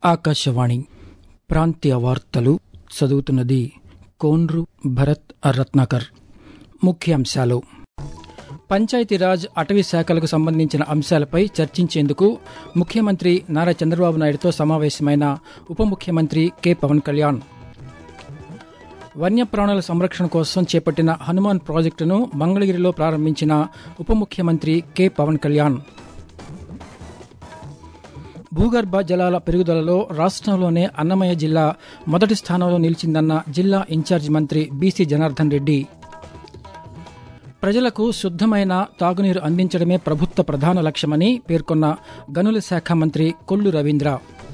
ఆకాశవాణి ప్రాంతీయ వార్తలు చదువుతున్నది కోన్రు భరత్ రత్నాకర్ ముఖ్యాంశాలు పంచాయతీరాజ్ అటవీ శాఖలకు సంబంధించిన అంశాలపై చర్చించేందుకు ముఖ్యమంత్రి నారా చంద్రబాబు నాయుడుతో సమావేశమైన ఉప ముఖ్యమంత్రి కె పవన్ కళ్యాణ్ వన్యప్రాణుల సంరక్షణ కోసం చేపట్టిన హనుమాన్ ప్రాజెక్టును మంగళగిరిలో ప్రారంభించిన ఉప ముఖ్యమంత్రి కె పవన్ కళ్యాణ్ భూగర్భ జలాల పెరుగుదలలో రాష్ట్రంలోనే అన్నమయ్య జిల్లా మొదటి స్థానంలో నిలిచిందన్న జిల్లా ఇన్ఛార్జి మంత్రి బీసీ జనార్దన్ రెడ్డి ప్రజలకు శుద్దమైన తాగునీరు అందించడమే ప్రభుత్వ ప్రధాన లక్ష్యమని పేర్కొన్న గనుల శాఖ మంత్రి కొల్లు రవీంద్ర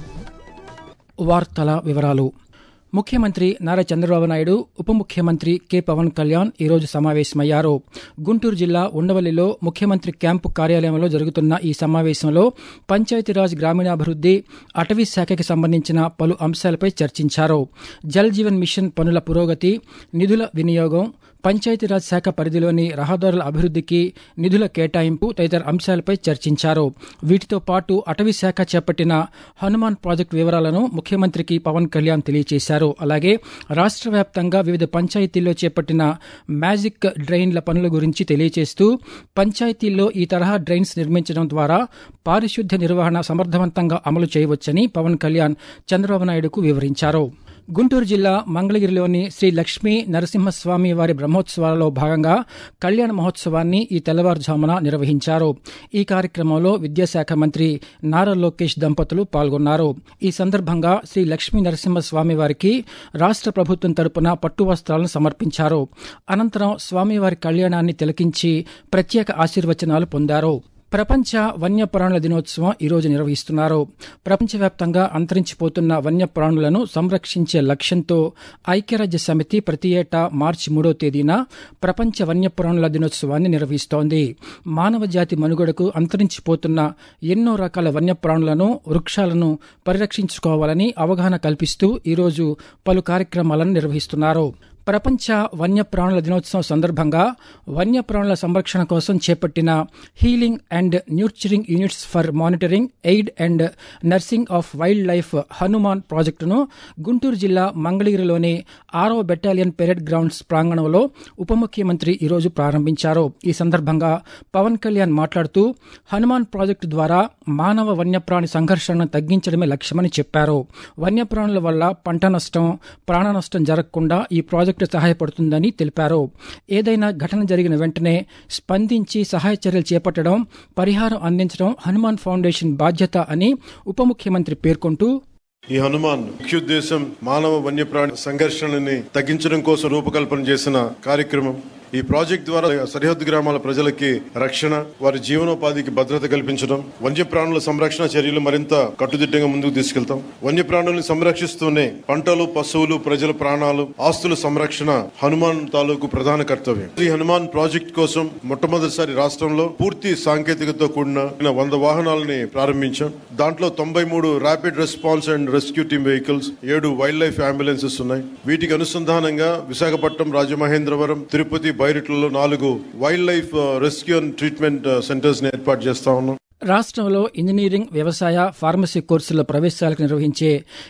వార్తల వివరాలు ముఖ్యమంత్రి నారా చంద్రబాబు నాయుడు ఉప ముఖ్యమంత్రి కె పవన్ కళ్యాణ్ ఈరోజు సమావేశమయ్యారు గుంటూరు జిల్లా ఉండవల్లిలో ముఖ్యమంత్రి క్యాంపు కార్యాలయంలో జరుగుతున్న ఈ సమావేశంలో పంచాయతీరాజ్ గ్రామీణాభివృద్ది అటవీ శాఖకి సంబంధించిన పలు అంశాలపై చర్చించారు జల్ జీవన్ మిషన్ పనుల పురోగతి నిధుల వినియోగం పంచాయతీరాజ్ శాఖ పరిధిలోని రహదారుల అభివృద్ధికి నిధుల కేటాయింపు తదితర అంశాలపై చర్చించారు వీటితో పాటు అటవీ శాఖ చేపట్టిన హనుమాన్ ప్రాజెక్టు వివరాలను ముఖ్యమంత్రికి పవన్ కళ్యాణ్ తెలియజేశారు అలాగే రాష్ట్ర వ్యాప్తంగా వివిధ పంచాయతీల్లో చేపట్టిన మ్యాజిక్ డ్రైన్ల పనుల గురించి తెలియజేస్తూ పంచాయతీల్లో ఈ తరహా డ్రైన్స్ నిర్మించడం ద్వారా పారిశుద్ధ్య నిర్వహణ సమర్థవంతంగా అమలు చేయవచ్చని పవన్ కళ్యాణ్ చంద్రబాబు నాయుడుకు వివరించారు గుంటూరు జిల్లా మంగళగిరిలోని శ్రీ లక్ష్మీ నరసింహస్వామి వారి బ్రహ్మోత్సవాలలో భాగంగా కళ్యాణ మహోత్సవాన్ని ఈ తెల్లవారుజామున నిర్వహించారు ఈ కార్యక్రమంలో విద్యాశాఖ మంత్రి నారా లోకేష్ దంపతులు పాల్గొన్నారు ఈ సందర్భంగా శ్రీ లక్ష్మీ నరసింహస్వామి వారికి రాష్ట్ర ప్రభుత్వం తరపున పట్టు వస్త్రాలను సమర్పించారు అనంతరం స్వామివారి కళ్యాణాన్ని తిలకించి ప్రత్యేక ఆశీర్వచనాలు పొందారు ప్రపంచ వన్యప్రాణుల దినోత్సవం ఈరోజు నిర్వహిస్తున్నారు ప్రపంచవ్యాప్తంగా అంతరించిపోతున్న వన్యప్రాణులను సంరక్షించే లక్ష్యంతో ఐక్యరాజ్య సమితి ప్రతి ఏటా మార్చి మూడో తేదీన ప్రపంచ వన్యప్రాణుల దినోత్సవాన్ని నిర్వహిస్తోంది మానవ జాతి మనుగడకు అంతరించిపోతున్న ఎన్నో రకాల వన్యప్రాణులను వృక్షాలను పరిరక్షించుకోవాలని అవగాహన కల్పిస్తూ ఈరోజు పలు కార్యక్రమాలను నిర్వహిస్తున్నారు ప్రపంచ వన్యప్రాణుల దినోత్సవం సందర్భంగా వన్యప్రాణుల సంరక్షణ కోసం చేపట్టిన healing and nurturing units for monitoring aid and nursing of wildlife Hanuman ప్రాజెక్టును గుంటూరు జిల్లా మంగళగిరిలోని ఆరవ బెటాలియన్ పెరేడ్ గ్రౌండ్స్ ప్రాంగణంలో ఉప ముఖ్యమంత్రి ఈరోజు ప్రారంభించారు ఈ సందర్భంగా పవన్ కళ్యాణ్ మాట్లాడుతూ హనుమాన్ ప్రాజెక్టు ద్వారా మానవ వన్యప్రాణి సంఘర్షణను తగ్గించడమే లక్ష్యమని చెప్పారు వన్యప్రాణుల వల్ల పంట నష్టం ప్రాణ నష్టం జరగకుండా ఈ ప్రాజెక్టు ప్రాజెక్టు సహాయపడుతుందని తెలిపారు ఏదైనా ఘటన జరిగిన వెంటనే స్పందించి సహాయ చర్యలు చేపట్టడం పరిహారం అందించడం హనుమాన్ ఫౌండేషన్ బాధ్యత అని ఉప ముఖ్యమంత్రి పేర్కొంటూ ఈ హనుమాన్ ముఖ్యోద్దేశం మానవ వన్యప్రాణి సంఘర్షణని తగ్గించడం కోసం రూపకల్పన చేసిన కార్యక్రమం ఈ ప్రాజెక్ట్ ద్వారా సరిహద్దు గ్రామాల ప్రజలకి రక్షణ వారి జీవనోపాధికి భద్రత కల్పించడం వన్యప్రాణుల సంరక్షణ చర్యలు మరింత కట్టుదిట్టంగా ముందుకు తీసుకెళ్తాం వన్యప్రాణుల్ని సంరక్షిస్తూనే పంటలు పశువులు ప్రజల ప్రాణాలు ఆస్తుల సంరక్షణ హనుమాన్ తాలూకు ప్రధాన కర్తవ్యం ఈ హనుమాన్ ప్రాజెక్ట్ కోసం మొట్టమొదటిసారి రాష్ట్రంలో పూర్తి సాంకేతికతో కూడిన వంద వాహనాలని ప్రారంభించాం దాంట్లో తొంభై మూడు rapid response and rescue team vehicles ఏడు వైల్డ్ లైఫ్ అంబులెన్సెస్ ఉన్నాయి వీటికి అనుసంధానంగా విశాఖపట్నం రాజమహేంద్రవరం తిరుపతి బైరిట్లలో నాలుగు wildlife rescue and treatment centres ని ఏర్పాటు చేస్తా ఉన్నాం రాష్ట్రంలో ఇంజనీరింగ్ వ్యవసాయ ఫార్మసీ కోర్సుల ప్రవేశాలకు నిర్వహించే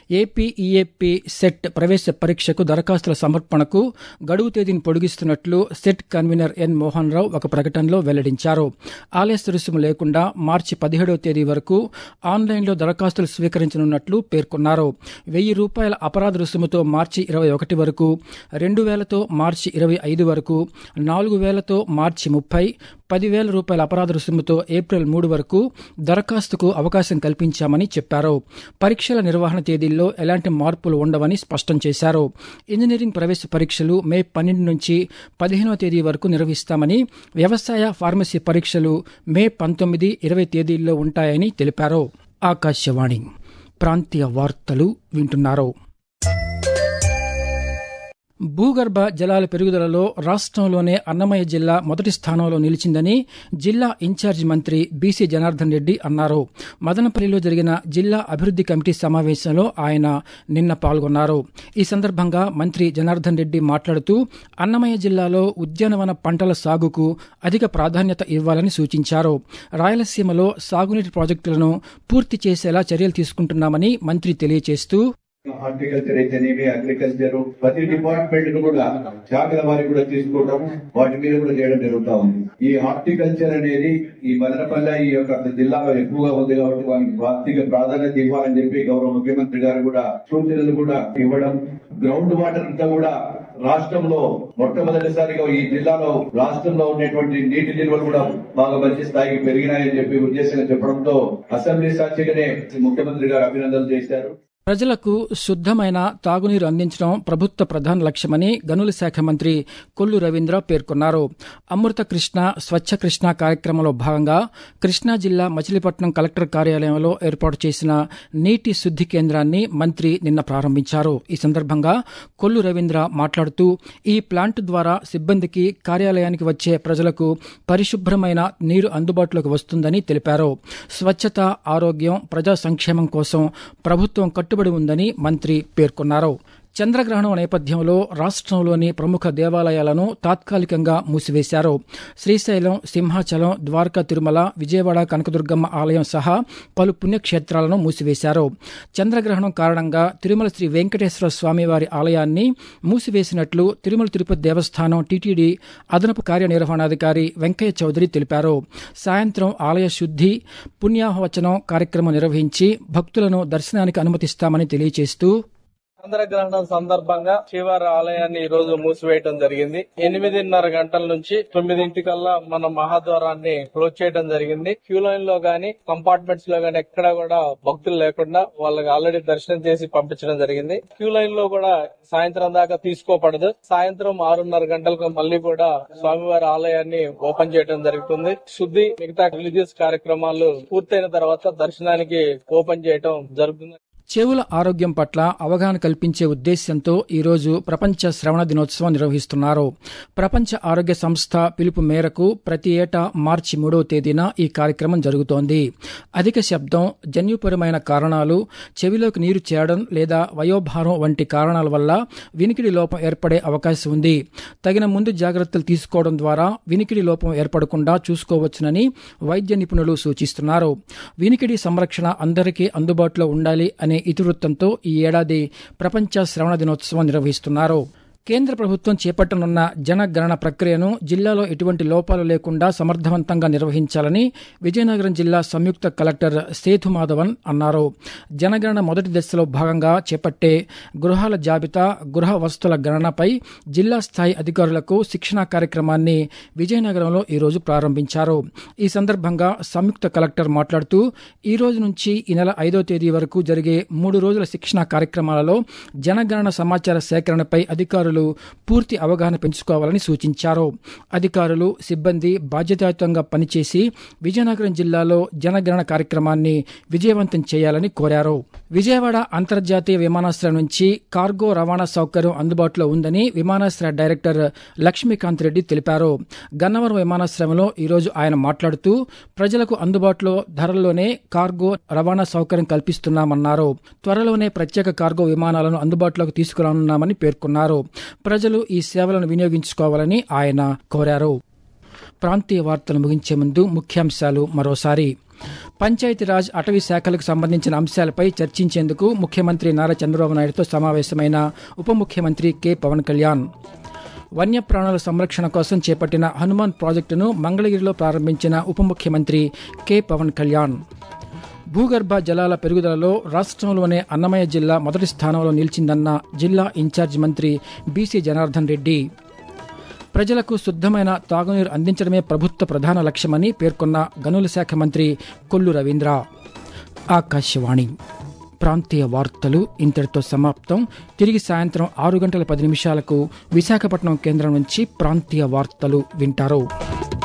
ఏపీఈఏపీ సెట్ ప్రవేశ పరీక్షకు దరఖాస్తుల సమర్పణకు గడువు తేదీని పొడిగిస్తున్నట్లు SET convener N Mohan Rao ఒక ప్రకటనలో వెల్లడించారు ఆలస్య రుసుము లేకుండా మార్చి పదిహేడవ తేదీ వరకు ఆన్లైన్లో దరఖాస్తులు స్వీకరించనున్నట్లు పేర్కొన్నారు వెయ్యి రూపాయల అపరాధ రుసుముతో మార్చి ఇరవై ఒకటి వరకు రెండు వేలతో మార్చి ఇరవై ఐదు వరకు నాలుగు వేలతో మార్చి ముప్పై పదివేల రూపాయల అపరాధ రుసుముతో ఏప్రిల్ మూడు వరకు దరఖాస్తుకు అవకాశం కల్పించామని చెప్పారు పరీక్షల నిర్వహణ తేదీల్లో ఎలాంటి మార్పులు ఉండవని స్పష్టం చేశారు ఇంజనీరింగ్ ప్రవేశ పరీక్షలు మే పన్నెండు నుంచి పదిహేనవ తేదీ వరకు నిర్వహిస్తామని వ్యవసాయ ఫార్మసీ పరీక్షలు మే పంతొమ్మిది ఇరవై తేదీల్లో ఉంటాయని తెలిపారు ఆకాశవాణి ప్రాంతీయ వార్తలు వింటున్నారు భూగర్భ జలాల పెరుగుదలలో రాష్ట్రంలోనే అన్నమయ్య జిల్లా మొదటి స్థానంలో నిలిచిందని జిల్లా ఇన్ఛార్జి మంత్రి బీసీ జనార్దన్ రెడ్డి అన్నారు మదనపల్లిలో జరిగిన జిల్లా అభివృద్ది కమిటీ సమావేశంలో ఆయన నిన్న పాల్గొన్నారు ఈ సందర్భంగా మంత్రి జనార్దన్ రెడ్డి మాట్లాడుతూ అన్నమయ్య జిల్లాలో ఉద్యానవన పంటల సాగుకు అధిక ప్రాధాన్యత ఇవ్వాలని సూచించారు రాయలసీమలో సాగునీటి ప్రాజెక్టులను పూర్తి చేసేలా చర్యలు తీసుకుంటున్నామని మంత్రి తెలియజేస్తూ హార్టికల్చర్ అయితేనేమి అగ్రికల్చర్ ప్రతి డిపార్ట్మెంట్ ను కూడా శాఖల వారికి కూడా తీసుకోవడం వాటి మీద కూడా చేయడం జరుగుతా ఉంది ఈ హార్టికల్చర్ అనేది ఈ మదనపల్లె ఈ యొక్క జిల్లాలో ఎక్కువగా ఉంది కాబట్టి వారికి ఆర్థిక ప్రాధాన్యత ఇవ్వాలని చెప్పి గౌరవ ముఖ్యమంత్రి గారు కూడా సూచనలు కూడా ఇవ్వడం గ్రౌండ్ వాటర్ అంతా కూడా రాష్ట్రంలో మొట్టమొదటిసారిగా ఈ జిల్లాలో రాష్ట్రంలో ఉన్నటువంటి నీటి నిల్వలు కూడా బాగా మంచి స్థాయికి పెరిగినాయని చెప్పి ఉద్దేశంగా చెప్పడంతో అసెంబ్లీ సాక్షిగానే ముఖ్యమంత్రి గారు అభినందనలు చేశారు ప్రజలకు శుద్దమైన తాగునీరు అందించడం ప్రభుత్వ ప్రధాన లక్ష్యమని గనుల శాఖ మంత్రి కొల్లు రవీంద్ర పేర్కొన్నారు అమృత కృష్ణ స్వచ్ఛ కృష్ణ కార్యక్రమంలో భాగంగా కృష్ణా జిల్లా మచిలీపట్నం కలెక్టర్ కార్యాలయంలో ఏర్పాటు చేసిన నీటి శుద్ది కేంద్రాన్ని మంత్రి నిన్న ప్రారంభించారు ఈ సందర్భంగా కొల్లు రవీంద్ర మాట్లాడుతూ ఈ ప్లాంట్ ద్వారా సిబ్బందికి కార్యాలయానికి వచ్చే ప్రజలకు పరిశుభ్రమైన నీరు అందుబాటులోకి వస్తుందని తెలిపారు స్వచ్ఛత ఆరోగ్యం ప్రజా సంక్షేమం కోసం ప్రభుత్వం కట్టుబడి ఉందని మంత్రి పేర్కొన్నారు చంద్రగ్రహణం నేపథ్యంలో రాష్ట్రంలోని ప్రముఖ దేవాలయాలను తాత్కాలికంగా మూసివేశారు శ్రీశైలం సింహాచలం ద్వారకా తిరుమల విజయవాడ కనకదుర్గమ్మ ఆలయం సహా పలు పుణ్యక్షేత్రాలను మూసివేశారు చంద్రగ్రహణం కారణంగా తిరుమల శ్రీ వెంకటేశ్వర స్వామివారి ఆలయాన్ని మూసివేసినట్లు తిరుమల తిరుపతి దేవస్థానం టీటీడీ అదనపు కార్యనిర్వహణాధికారి వెంకయ్య చౌదరి తెలిపారు సాయంత్రం ఆలయ శుద్ధి పుణ్యాహవచనం కార్యక్రమం నిర్వహించి భక్తులను దర్శనానికి అనుమతిస్తామని తెలియజేస్తూ చంద్రగ్రహణం సందర్భంగా శివారి ఆలయాన్ని ఈ రోజు మూసివేయడం జరిగింది ఎనిమిదిన్నర గంటల నుంచి తొమ్మిదింటికల్లా మన మహాద్వారాన్ని క్లోజ్ చేయడం జరిగింది క్యూ లైన్ లో గానీ కంపార్ట్మెంట్స్ లో గానీ ఎక్కడ కూడా భక్తులు లేకుండా వాళ్ళకి ఆల్రెడీ దర్శనం చేసి పంపించడం జరిగింది క్యూ లైన్ లో కూడా సాయంత్రం దాకా తీసుకోపడదు సాయంత్రం ఆరున్నర గంటలకు మళ్ళీ కూడా స్వామివారి ఆలయాన్ని ఓపెన్ చేయడం జరుగుతుంది శుద్ధి మిగతా రిలీజియస్ కార్యక్రమాలు పూర్తయిన తర్వాత దర్శనానికి ఓపెన్ చేయడం జరుగుతుంది చెవుల ఆరోగ్యం పట్ల అవగాహన కల్పించే ఉద్దేశ్యంతో ఈరోజు ప్రపంచ శ్రవణ దినోత్సవం నిర్వహిస్తున్నారు ప్రపంచ ఆరోగ్య సంస్థ పిలుపు మేరకు ప్రతి ఏటా మార్చి మూడవ తేదీన ఈ కార్యక్రమం జరుగుతోంది అధిక శబ్దం జన్యుపరమైన కారణాలు చెవిలోకి నీరు చేరడం లేదా వయోభారం వంటి కారణాల వల్ల వినికిడి లోపం ఏర్పడే అవకాశం ఉంది తగిన ముందు జాగ్రత్తలు తీసుకోవడం ద్వారా వినికిడి లోపం ఏర్పడకుండా చూసుకోవచ్చునని వైద్య నిపుణులు సూచిస్తున్నారు వినికిడి సంరక్షణ అందరికీ అందుబాటులో ఉండాలి అనే ఇతివృత్తంతో ఈ ఏడాది ప్రపంచ శ్రవణ దినోత్సవం నిర్వహిస్తున్నారు కేంద్ర ప్రభుత్వం చేపట్టనున్న జనగణన ప్రక్రియను జిల్లాలో ఎటువంటి లోపాలు లేకుండా సమర్థవంతంగా నిర్వహించాలని విజయనగరం జిల్లా సంయుక్త కలెక్టర్ సేతు మాధవన్ అన్నారు జనగణన మొదటి దశలో భాగంగా చేపట్టే గృహాల జాబితా గృహ వస్తువుల గణనపై జిల్లా స్థాయి అధికారులకు శిక్షణా కార్యక్రమాన్ని విజయనగరంలో ఈరోజు ప్రారంభించారు ఈ సందర్భంగా సంయుక్త కలెక్టర్ మాట్లాడుతూ ఈ రోజు నుంచి ఈ నెల ఐదో తేదీ వరకు జరిగే మూడు రోజుల శిక్షణా కార్యక్రమాలలో జనగణన సమాచార సేకరణపై అధికారులు పూర్తి అవగాహన పెంచుకోవాలని సూచించారు అధికారులు సిబ్బంది బాధ్యతాయుతంగా పనిచేసి విజయనగరం జిల్లాలో జనగణన కార్యక్రమాన్ని విజయవంతం చేయాలని కోరారు విజయవాడ అంతర్జాతీయ విమానాశ్రయం నుంచి కార్గో రవాణా సౌకర్యం అందుబాటులో ఉందని విమానాశ్రయ డైరెక్టర్ లక్ష్మీకాంత్ రెడ్డి తెలిపారు గన్నవరం విమానాశ్రయంలో ఈరోజు ఆయన మాట్లాడుతూ ప్రజలకు అందుబాటులో ధరల్లోనే కార్గో రవాణా సౌకర్యం కల్పిస్తున్నామన్నారు త్వరలోనే ప్రత్యేక కార్గో విమానాలను అందుబాటులోకి తీసుకురానున్నామని పేర్కొన్నారు ప్రజలు ఈ సేవలను వినియోగించుకోవాలని ఆయన కోరారు ప్రాంతీయ వార్తలు ముగించే ముందు ముఖ్యాంశాలు మరోసారి పంచాయతీరాజ్ అటవీ శాఖలకు సంబంధించిన అంశాలపై చర్చించేందుకు ముఖ్యమంత్రి నారా చంద్రబాబు నాయుడుతో సమావేశమైన ఉప ముఖ్యమంత్రి కె పవన్ కళ్యాణ్ వన్యప్రాణుల సంరక్షణ కోసం చేపట్టిన హనుమాన్ ప్రాజెక్టును మంగళగిరిలో ప్రారంభించిన ఉప ముఖ్యమంత్రి కె పవన్ కళ్యాణ్ భూగర్భ జలాల పెరుగుదలలో రాష్ట్రంలోనే అన్నమయ్య జిల్లా మొదటి స్థానంలో నిలిచిందన్న జిల్లా ఇన్ఛార్జి మంత్రి బీసీ జనార్దన్ రెడ్డి ప్రజలకు శుద్దమైన తాగునీరు అందించడమే ప్రభుత్వ ప్రధాన లక్ష్యమని పేర్కొన్న గనుల శాఖ మంత్రి కొల్లు రవీంద్ర ఆకాశవాణి ప్రాంతీయ వార్తలు ఇంతటితో సమాప్తం తిరిగి సాయంత్రం ఆరు గంటల పది నిమిషాలకు విశాఖపట్నం కేంద్రం నుంచి ప్రాంతీయ వార్తలు వింటారు